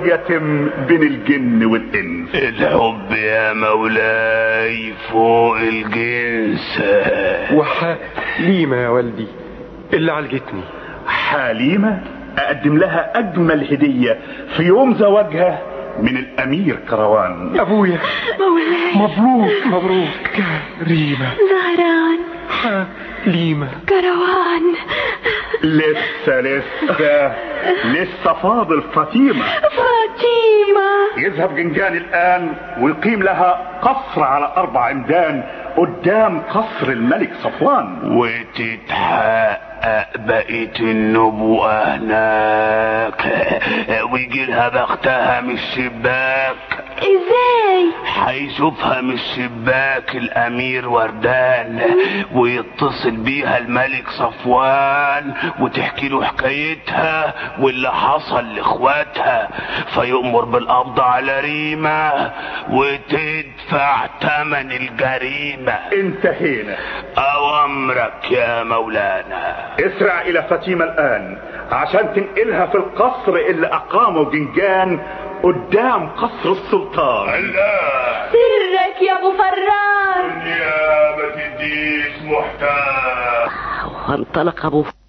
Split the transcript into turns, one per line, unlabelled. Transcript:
يتم بين الجن والإنس
الحب يا مولاي فوق الجنس
وحليمة يا والدي اللي عالجتني
حليمة أقدم لها أجمل هدية في يوم زواجها من الأمير كروان
أبويا
مولاي
مبروك مبروك كريمة
زهران
حليمة
كروان
لسه لسه لسه فاضل فاطمة
فاطمة
يذهب جنجان الآن ويقيم لها قصر على أربع عمدان قدام قصر الملك صفوان
وتتحقق بقية النبوءة هناك ويجي لها بختها من الشباك
ازاي
هيشوفها من الشباك الامير وردان ويتصل بيها الملك صفوان وتحكي له حكايتها واللي حصل لاخواتها فيؤمر بالقبض على ريمة وتدفع ثمن الجريمة
انتهينا
اوامرك يا مولانا
اسرع إلى فاطمة الآن عشان تنقلها في القصر اللي أقامه جنجان قدام قصر السلطان
الله
سرك يا ابو فران
يا ما تديش محتاج
وانطلق أبو